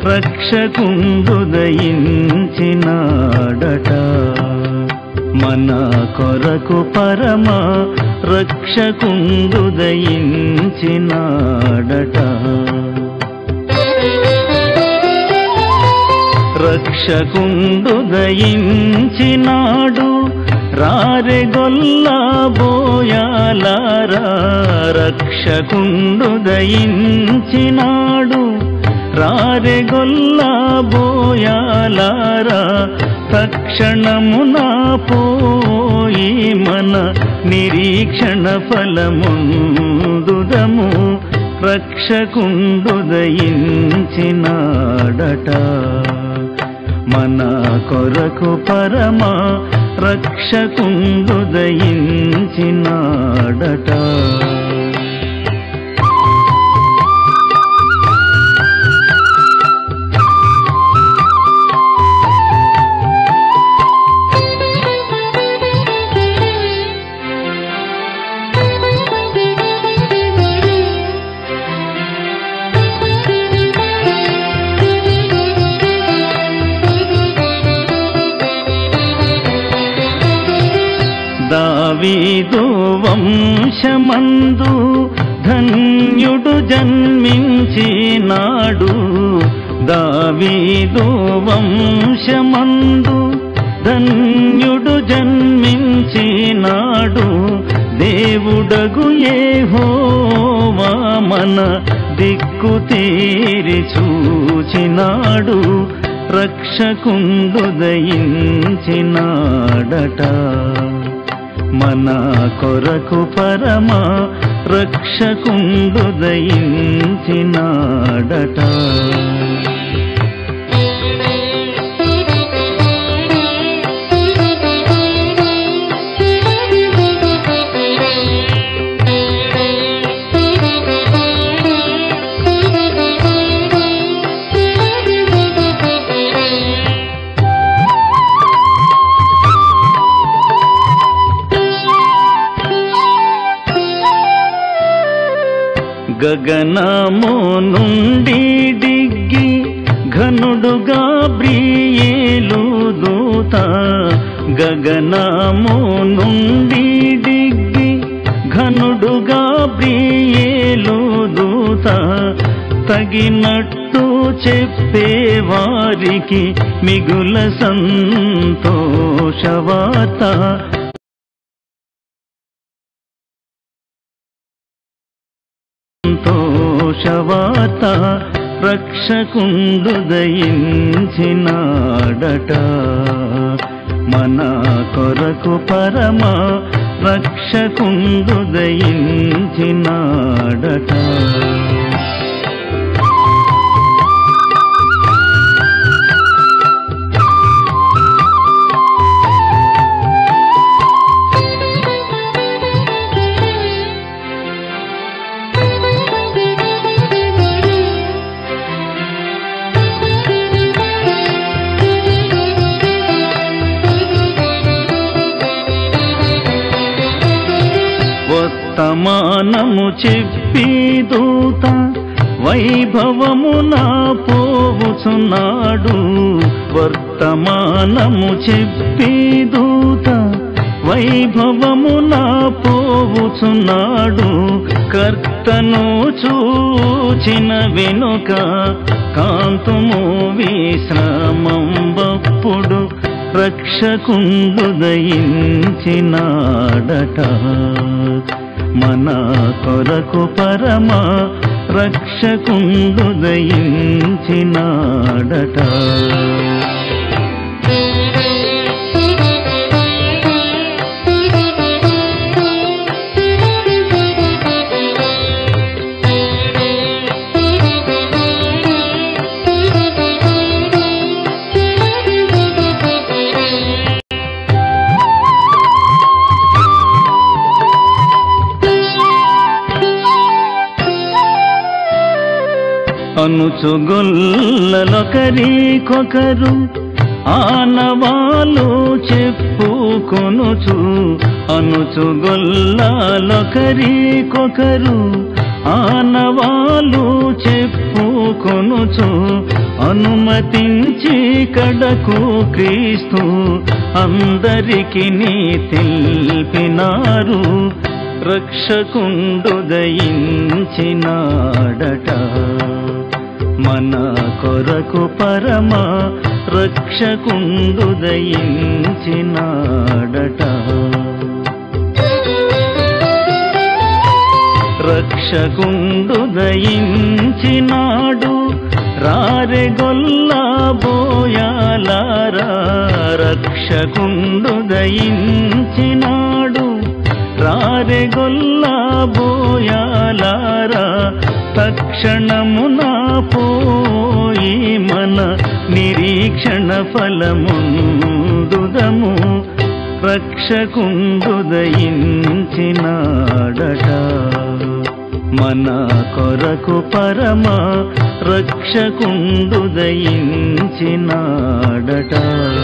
రక్షకుండుదయించినాడట మన కొరకు పరమ రక్షకుండుదయించినాడట రక్షకుండుదయించినాడు రారెగొల్ల బోయాలారా రక్షకుండుదయించినాడు రారెగొల్ల బోయాలారా తక్షణమున పోయి మన నిరీక్షణ ఫలముందుదము రక్షకుండుదయించినాడట మన కొరకు పరమ రక్షకుండుదయించినాడట దావీదు వంశమందు ధన్యుడు జన్మించినాడు దావీదు వంశమందు ధన్యుడు జన్మించినాడు దేవుడగు ఏహోవా మన దిక్కు తీరి చూచినాడు రక్షకుండుదయించినాడట మన కొరకు పరమ రక్షకుండుదయించినాడట గగనము నుండి డిగ్గి ఘనుడుగా బ్రియేలు దూత గగనము నుండి డిగ్గి ఘనుడుగా బ్రియేలు దూత తగినట్టు చెప్పేవారికి మిగుల సంతోషవాత సంతోషవాత రక్షకుండుదయించినాడట మన కొరకు పరమ రక్షకుండుదయించినాడట వర్తమానము చెప్పి దూత వైభవమున పోవుచున్నాడు వర్తమానము చెప్పి దూత వైభవమున పోవుచున్నాడు కర్తను చూచిన వెనుక కాంతుము విశ్రమం బప్పుడు రక్షకుండుదయించినాడట మన కొరకు పరమ రక్షకుండుదయించినాడట అనుచుగొల్లలొకరికొకరు ఆనవాలు చెప్పుకొనుచు అనుచుగొల్లలొకరికొకరు ఆనవాలు చెప్పుకొనుచు అనుమతించి కడకు క్రీస్తు అందరికి నీ తెలిపినారు రక్షకుండు దయించినాడట మన కొరకు పరమ రక్షకుండు దయించినాడట రక్షకుండు దయించినాడు రారెగొల్లా బోయాలారా రక్షకుండు దయించినాడు రారెగొల్లా బోయాలారా తక్షణమున పోయి మన నిరీక్షణ ఫలముందుదము రక్షకుండు దయించినాడట మన కొరకు పరమ రక్షకుండు దయించినాడట